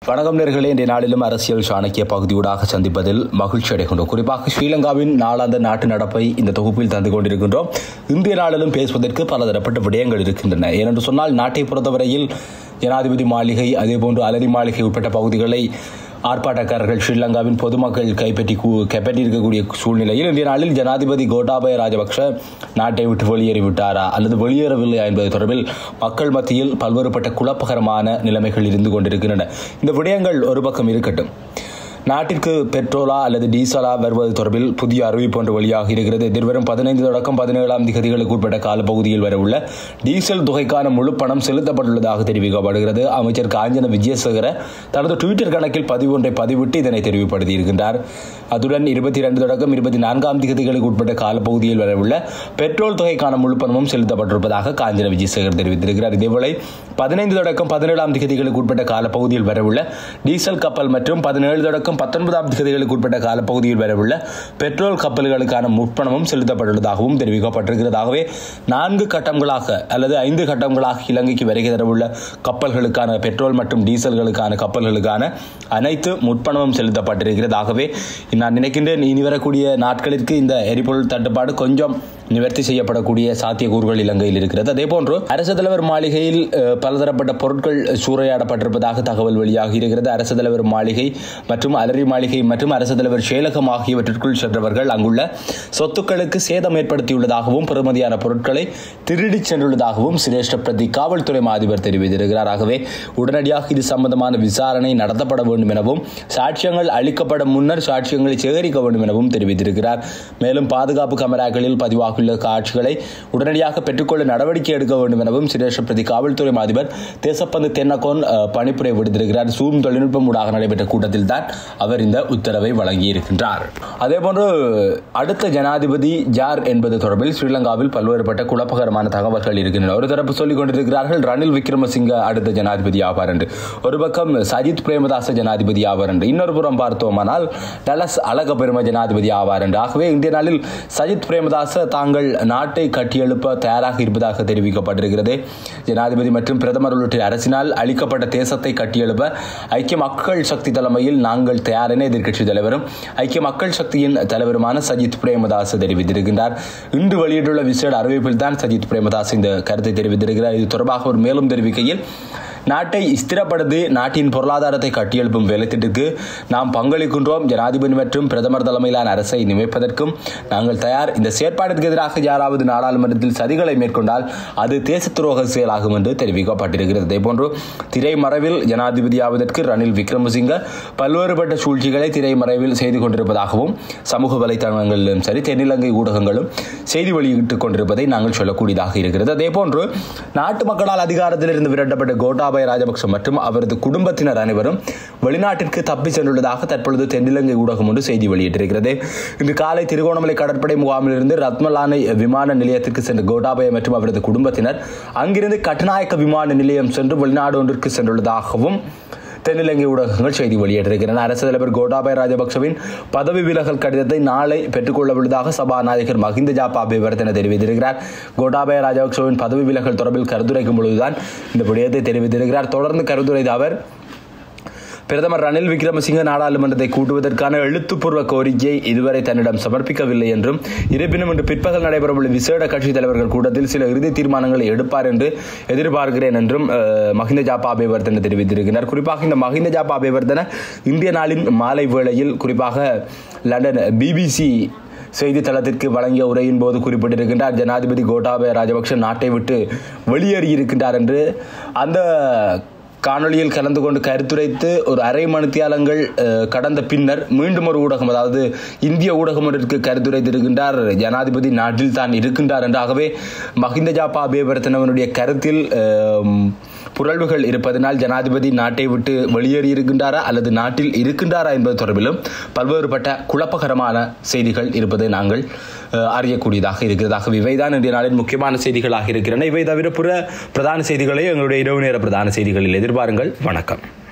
வணக்கம் நேர்களே இன்றைய நாளிலும் அரசியல் சாணக்கிய பகுதியூடாக சந்திப்பதில் மகிழ்ச்சி அடைகின்றோம் குறிப்பாக ஸ்ரீலங்காவின் நாளாந்த நாட்டு நடப்பை இந்த தொகுப்பில் தந்து கொண்டிருக்கின்றோம் இன்றைய நாளிலும் பேசுவதற்கு பலதரப்பட்ட விடயங்கள் இருக்கின்றன ஏனென்று சொன்னால் நாட்டை பொறுத்தவரையில் ஜனாதிபதி மாளிகை அதேபோன்று அலரி மாளிகை உட்பட்ட பகுதிகளை ஆர்ப்பாட்டக்காரர்கள் ஸ்ரீலங்காவின் பொதுமக்கள் கைப்பற்றி கூ- கைப்பற்றியிருக்கக்கூடிய சூழ்நிலையில் இன்றைய நாளில் ஜனாதிபதி கோட்டாபய ராஜபக்ஷ நாட்டை விட்டு வெளியேறிவிட்டாரா அல்லது வெளியேறவில்லையா என்பது தொடர்பில் மக்கள் மத்தியில் பல்வேறுபட்ட குழப்பகரமான நிலைமைகள் இருந்து கொண்டிருக்கின்றன இந்த விடயங்கள் ஒரு பக்கம் இருக்கட்டும் நாட்டிற்கு பெட்ரோலா அல்லது டீசலா வருவது தொடர்பில் புதிய அறிவிப்பு ஒன்று வெளியாக இருக்கிறது எதிர்வரும் பதினைந்து தொடக்கம் பதினேழாம் திகதிகளுக்கு உட்பட்ட காலப்பகுதியில் வரவுள்ள டீசல் தொகைக்கான முழு பணம் செலுத்தப்பட்டுள்ளதாக தெரிவிக்கப்படுகிறது அமைச்சர் காஞ்சன விஜயசேகர தனது ட்விட்டர் கணக்கில் பதிவு ஒன்றை பதிவிட்டு இதனை தெரிவிப்படுத்தியிருக்கின்றார் அத்துடன் இருபத்தி இரண்டு தொடக்கம் இருபத்தி நான்காம் திகதிகளுக்கு உட்பட்ட காலப்பகுதியில் வரவுள்ள பெட்ரோல் தொகைக்கான முழு பணமும் செலுத்தப்பட்டிருப்பதாக காஞ்சன விஜயசேகர் தெரிவித்திருக்கிறார் இதேவேளை பதினைந்து தொடக்கம் பதினேழாம் திகதிகளுக்கு உட்பட்ட காலப்பகுதியில் வரவுள்ள டீசல் கப்பல் மற்றும் பதினேழு தொடக்கம் பத்தொன்பதாம் திகதிகளுக்கு உட்பட்ட காலப்பகுதியில் வரவுள்ள பெட்ரோல் கப்பல்களுக்கான முற்பணமும் செலுத்தப்பட்டுள்ளதாகவும் தெரிவிக்கப்பட்டிருக்கிறதாகவே நான்கு கட்டங்களாக அல்லது ஐந்து கட்டங்களாக இலங்கைக்கு வருகை தரவுள்ள கப்பல்களுக்கான பெட்ரோல் மற்றும் டீசல்களுக்கான கப்பல்களுக்கான அனைத்து முற்பணமும் செலுத்தப்பட்டிருக்கிறதாகவே நான் நினைக்கின்றேன் இனி வரக்கூடிய நாட்களிற்கு இந்த எரிபொருள் தட்டுப்பாடு கொஞ்சம் நிவர்த்தி செய்யப்படக்கூடிய சாத்தியக்கூறுகள் இலங்கையில் இருக்கிறது அதே போன்று அரசு தலைவர் மாளிகையில் அஹ், பலதரப்பட்ட பொருட்கள் சூறையாடப்பட்டிருப்பதாக தகவல் வெளியாகி இருக்கிறது அரசு தலைவர் மாளிகை மற்றும் அலரி மாளிகை மற்றும் அரசு தலைவர் செயலகம் ஆகியவற்றிற்குள் சென்றவர்கள் அங்குள்ள சொத்துக்களுக்கு சேதம் ஏற்படுத்தியுள்ளதாகவும் பெறுமதியான பொருட்களை திருடிச் சென்றுள்ளதாகவும் சிரேஷ்ட பிரதி காவல்துறை மா அதிபர் தெரிவித்திருக்கிறார் ஆகவே உடனடியாக இது சம்பந்தமான விசாரணை நடத்தப்பட வேண்டும் எனவும் சாட்சியங்கள் அளிக்கப்பட முன்னர் சாட்சியங்களை சேகரிக்க வேண்டும் எனவும் தெரிவித்திருக்கிறார் மேலும் பாதுகாப்பு கமராக்களில் பதிவாகியுள்ள காட்சிகளை உடனடியாக பெற்றுக்கொள்ள நடவடிக்கை எடுக்க வேண்டும் எனவும் சிரேஷ்ட பிரதி காவல்துறை மா அதிபர் தேசப்பந்து தென்னகோன் அஹ், பணிப்புரை விடுத்திருக்கிறார் சூம் தொழில்நுட்பம் ஊடாக நடைபெற்ற கூட்டத்தில் தான் அவர் இந்த உத்தரவை வழங்கியிருக்கின்றார் அதேபோன்று அடுத்த ஜனாதிபதி ஜார் என்பது தொடர்பில் ஸ்ரீலங்காவில் பல்வேறுபட்ட குழப்பகரமான தகவல்கள் இருக்கின்றன ஒரு தரப்பு சொல்லிக் கொண்டிருக்கிறார்கள் ரணில் விக்ரமசிங்க அடுத்த ஜனாதிபதி ஆவார் என்று ஒரு பக்கம் சஜித் பிரேமதாச ஜனாதிபதி ஆவார் என்று இன்னொரு புறம் பார்த்தோமானால் டலஸ் அழக பெரும ஜனாதிபதி ஆவார் என்று ஆகவே இந்திய நாளில் சஜித் பிரேமதாச தாங்கள் நாட்டை கட்டியெழுப்ப தயாராக இருப்பதாக தெரிவிக்கப்பட்டிருக்கிறது ஜனாதிபதி மற்றும் பிரதமர் உள்ளிட்ட அரசினால் அளிக்கப்பட்ட தேசத்தை கட்டியெழுப்ப ஐக்கிய மக்கள் சக்தி தலைமையில் நாங்கள் தயார் என எதிர்க்கட்சித் தலைவரும் ஐக்கிய மக்கள் சக்தியின் தலைவருமான சஜித் பிரேமதாஸ் தெரிவித்திருக்கின்றார் இன்று வெளியிட்டுள்ள விசேட அறிவிப்பில் தான் சஜித் பிரேமதாஸ் இந்த கருத்தை தெரிவித்திருக்கிறார் இது தொடர்பாக அவர் மேலும் தெரிவிக்கையில் நாட்டை ஸ்திரப்படுத்தி நாட்டின் பொருளாதாரத்தை கட்டியெழுப்பும் வேலைத்திட்டத்துக்கு நாம் பங்களிக்கின்றோம் ஜனாதிபதி மற்றும் பிரதமர் தலைமையிலான அரசை நியமிப்பதற்கும் நாங்கள் தயார் இந்த செயற்பாட்டிற்கு எதிராக யாராவது நாடாளுமன்றத்தில் சதிகளை மேற்கொண்டால் அது தேச துரோக செயலாகும் என்று தெரிவிக்கப்பட்டிருக்கிறது இதேபோன்று திரைமறைவில் ஜனாதிபதியாவதற்கு ரணில் விக்ரமசிங்க பல்வேறுபட்ட சூழ்ச்சிகளை திரைமறைவில் செய்து கொண்டிருப்பதாகவும் சமூக வலைத்தளங்களிலும் சரி தென்னிலங்கை ஊடகங்களும் செய்தி வெளியிட்டுக் கொண்டிருப்பதை நாங்கள் சொல்லக்கூடியதாக இருக்கிறது அதேபோன்று நாட்டு மக்களால் அதிகாரத்திலிருந்து விரட்டப்பட்ட கோட்டாபய ராஜபக்ஷ மற்றும் அவரது குடும்பத்தினர் அனைவரும் வெளிநாட்டிற்கு தப்பி சென்றுள்ளதாக தற்பொழுது தென்னிலங்கை ஊடகம் ஒன்று செய்தி வெளியிட்டிருக்கிறது இன்று காலை திருகோணமலை கடற்படை முகாமிலிருந்து ரத்மலானை விமான நிலையத்திற்கு சென்ற கோட்டாபய மற்றும் அவரது குடும்பத்தினர் அங்கிருந்து கட்டுநாயக்க விமான நிலையம் சென்று வெளிநாடு ஒன்றிற்கு சென்றுள்ளதாகவும் தென்னிலங்கை ஊடகங்கள் செய்தி வெளியிட்டிருக்கின்றன அரசு தலைவர் கோட்டாபய ராஜபக்சவின் பதவி விலகல் கடிதத்தை நாளை பெற்றுக்கொள்ள உள்ளதாக சபாநாயகர் மஹிந்த ஜாபா அபிவர்த்தன தெரிவித்திருக்கிறார் கோட்டாபய ராஜபக்சவின் பதவி விலகல் தொடர்பில் கருத்துரைக்கும் பொழுதுதான் இந்த விடயத்தை தெரிவித்திருக்கிறார் தொடர்ந்து கருத்துரைத்த அவர் பிரதமர் ரணில் விக்ரமசிங்க நாடாளுமன்றத்தை கூட்டுவதற்கான எழுத்துப்பூர்வ கோரிக்கையை இதுவரை தன்னிடம் சமர்ப்பிக்கவில்லை என்றும் இருப்பினும் இன்று பிற்பகல் நடைபெறவுள்ள விசேட கட்சித் தலைவர்கள் கூட்டத்தில் சில இறுதி தீர்மானங்களை எடுப்பார் என்று எதிர்பார்க்கிறேன் என்றும் அஹ், மஹிந்த ஜாபா அபிவர்த்தன தெரிவித்திருக்கிறார் குறிப்பாக இந்த மஹிந்த ஜாபா அபிவர்த்தன இந்திய நாளின் மாலை வேளையில் குறிப்பாக லண்டன் பிபிசி செய்தித்தளத்திற்கு வழங்கிய உரையின் போது குறிப்பிட்டிருக்கின்றார் ஜனாதிபதி கோட்டாபய ராஜபக்ஷ நாட்டை விட்டு வெளியேறியிருக்கின்றார் என்று அந்த காணொளியில் கலந்து கொண்டு கருத்துரைத்து ஒரு அரை மணித்தியாலங்கள் அஹ், கடந்த பின்னர் மீண்டும் ஒரு ஊடகம் அதாவது இந்திய ஊடகம் ஒன்றிற்கு கருத்துரைத்திருக்கின்றார் ஜனாதிபதி நாட்டில் தான் இருக்கின்றார் என்றாகவே மஹிந்த ஜாபா அபேவர்த்தனவனுடைய கருத்தில் அஹ், புரள்வுகள் இருப்பதனால் ஜனாதிபதி நாட்டை விட்டு வெளியேறி இருக்கின்றாரா அல்லது நாட்டில் இருக்கின்றாரா என்பது தொடர்பிலும் பல்வேறுபட்ட குழப்பகரமான செய்திகள் இருப்பதை நாங்கள் அஹ், அறியக்கூடியதாக இருக்கிறதாக இவைதான் இன்றைய நாளின் முக்கியமான செய்திகளாக இருக்கின்றன இவை தவிர பிற பிரதான செய்திகளை எங்களுடைய இரவு நேர பிரதான செய்திகளில் எதிர்பாருங்கள் வணக்கம்